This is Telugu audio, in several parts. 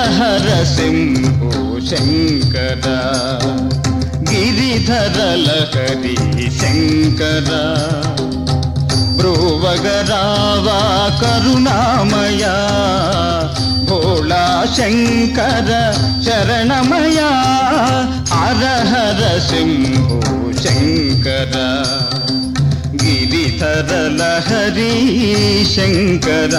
హర శంభో శంకర గిరిధరలహరి శంకర బ్రువగరావా కరుణామయ భోళా శంకర శరణమయ హర హర శంభో శంకర గిరిధరలహరి శంకర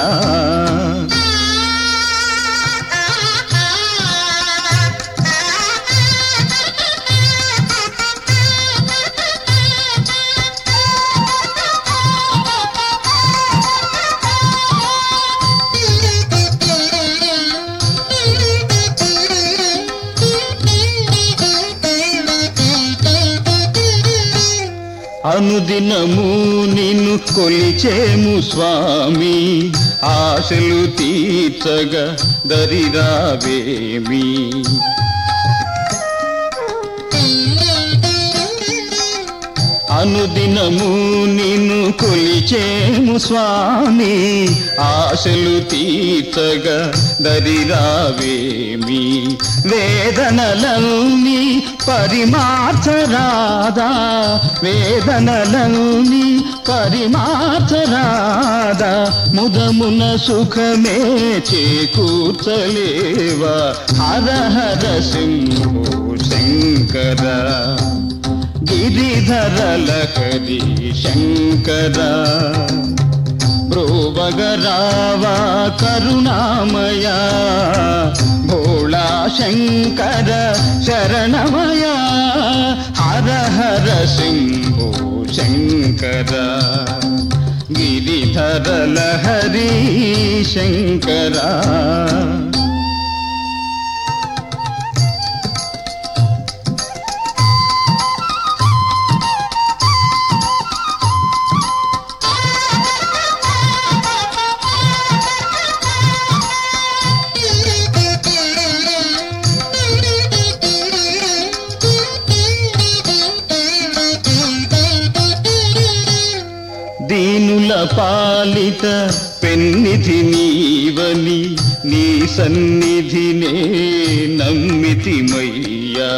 అనుదినము నిన్ను కొలిచేము స్వామి ఆశలు తీర్చగా దరిరావేమి అనుదినము నిన్ను కొలిచేము స్వామి ఆశలు తీర్చగా దరిరావేమి వేదనలని పరిమార్చరాదా వేదనలని పరిమార్చరాదా ముదమున సుఖమే చేకూర్చలేవా హర హర సింహో శంకర గిరిధరలహరి శంకర బ్రోవగరావా కరుణామయ భోళా శంకర శరణమయ హర హర శంభో శంకర గిరిధరలహరి శంకర దీనుల పాలిత పెన్నిధి నీవని నీ సన్నిధినే నమ్మితిమయ్యా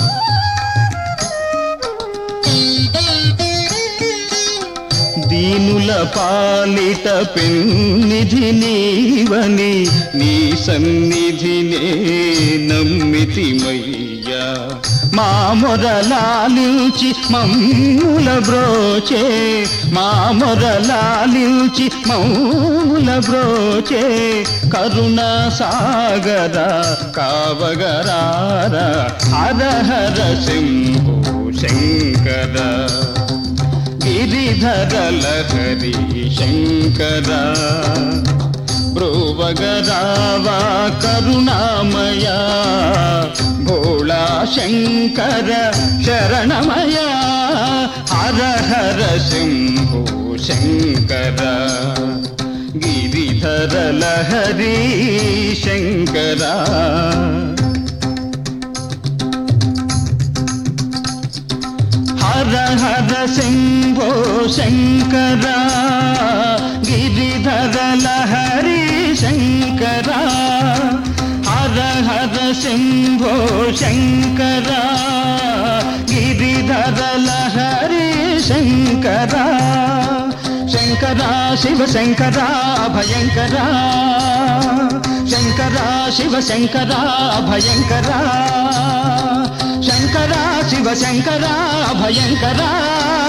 దీనుల పాలిత పెన్నిధి నీవని నీ సన్నిధినే నమ్మితిమయ్యా మా మొరలాలించి మమ్ముల బ్రోచే మా మొరలాలించి మమ్ముల బ్రోచే కరుణ సాగర కావగరార హర హర శంభో శంకర గిరిధరలహరి శంకర బ్రువగరావా కరుణామయ భోళా శంకర శరణమయ హర హర శంభో శంకర గిరిధరలహరి శంకర హర హర శంభో శంకర గిరిధర లహరి శంకర హర హర శంభో శంకర గిరిధర లహరి శంకర శంకర శివ శంకర భయంకర శంకర శివ శంకర భయంకర శంకర శివ శంకర భయంకర